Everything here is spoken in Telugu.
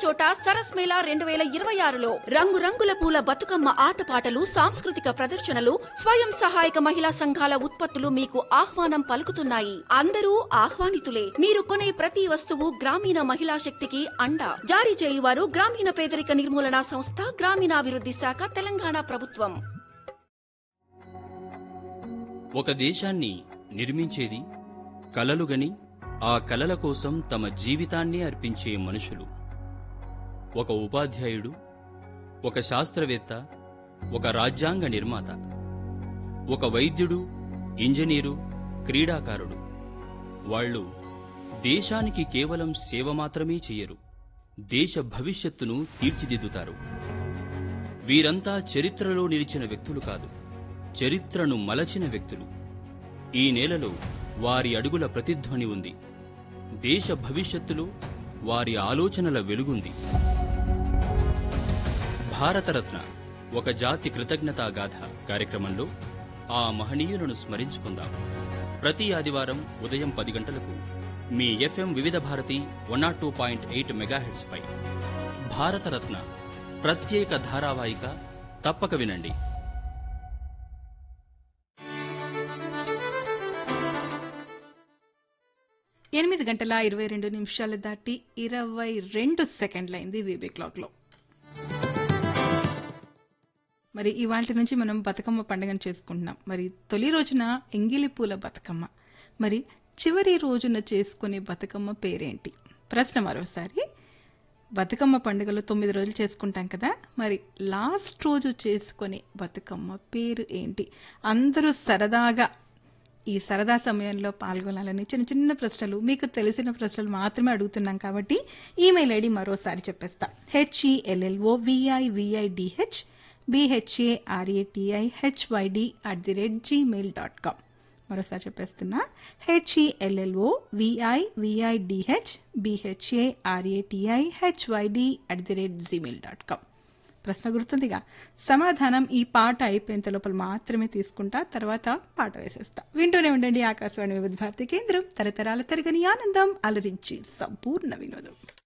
చోట సరస్ మేళా రెండు వేల ఇరవై ఆరులో రంగురంగుల పూల బతుకమ్మ ఆటపాటలు సాంస్కృతిక ప్రదర్శనలు స్వయం సహాయక మహిళా సంఘాల ఉత్పత్తులు మీకు ఆహ్వానం పలుకుతున్నాయి అందరూ ఆహ్వానితులే మీరు కొనే ప్రతి వస్తువు గ్రామీణ మహిళా శక్తికి అండ జారీ చేయువారు గ్రామీణ పేదరిక నిర్మూలన సంస్థ గ్రామీణాభివృద్ధి శాఖ తెలంగాణ ప్రభుత్వం ఒక దేశాన్ని నిర్మించేది కలలుగని ఆ కలల కోసం తమ జీవితాన్ని అర్పించే మనుషులు ఒక ఉపాధ్యాయుడు ఒక శాస్త్రవేత్త ఒక రాజ్యాంగ నిర్మాత ఒక వైద్యుడు ఇంజనీరు క్రీడాకారుడు వాళ్ళు దేశానికి కేవలం సేవ మాత్రమే చేయరు దేశ భవిష్యత్తును తీర్చిదిద్దుతారు వీరంతా చరిత్రలో నిలిచిన వ్యక్తులు కాదు చరిత్రను మలచిన వ్యక్తులు ఈ నేలలో వారి అడుగుల ప్రతిధ్వని ఉంది దేశ భవిష్యత్తులో వారి ఆలోచనల వెలుగుంది భారతరత్న ఒక జాతి కృతజ్ఞతా గాథ కార్యక్రమంలో ఆ మహనీయులను స్మరించుకుందాం ప్రతి ఆదివారం ఉదయం పది గంటలకు మీ ఎఫ్ఎం వివిధ Bharati one naught two point eight megahertz పై భారతరత్న ప్రత్యేక ధారావాహిక తప్పక వినండి ఎనిమిది గంటల ఇరవై రెండు నిమిషాలు దాటి ఇరవై రెండు సెకండ్లైంది వీబీ క్లాక్లో మరి ఇవాళ నుంచి మనం బతుకమ్మ పండుగను చేసుకుంటున్నాం మరి తొలి రోజున ఎంగిలి పూల బతుకమ్మ మరి చివరి రోజున చేసుకునే బతుకమ్మ పేరేంటి ప్రశ్న మరోసారి బతుకమ్మ పండుగలో తొమ్మిది రోజులు చేసుకుంటాం కదా మరి లాస్ట్ రోజు చేసుకునే బతుకమ్మ పేరు ఏంటి అందరూ సరదాగా ఈ సరదా సమయంలో పాల్గొనాలని చిన్న చిన్న ప్రశ్నలు మీకు తెలిసిన ప్రశ్నలు మాత్రమే అడుగుతున్నాం కాబట్టి ఈమెయిల్ ఐడి మరోసారి చెప్పేస్తా HELLO విఐవిఐడిహెచ్ BHARATI HYD at the rate Gmail dot com మరోసారి చెప్పేస్తున్నా HELLO విఐవిఐడిహెచ్ BHARATI HYD at the rate Gmail dot com ప్రశ్న గుర్తుందిగా సమాధానం ఈ పాట అయిపోయేంత లోపల మాత్రమే తీసుకుంటా తర్వాత పాట వేసేస్తా వింటూనే ఉండండి ఆకాశవాణి వివిధ భారతి కేంద్రం తరతరాల తరగని ఆనందం అలరించి సంపూర్ణ వినోదం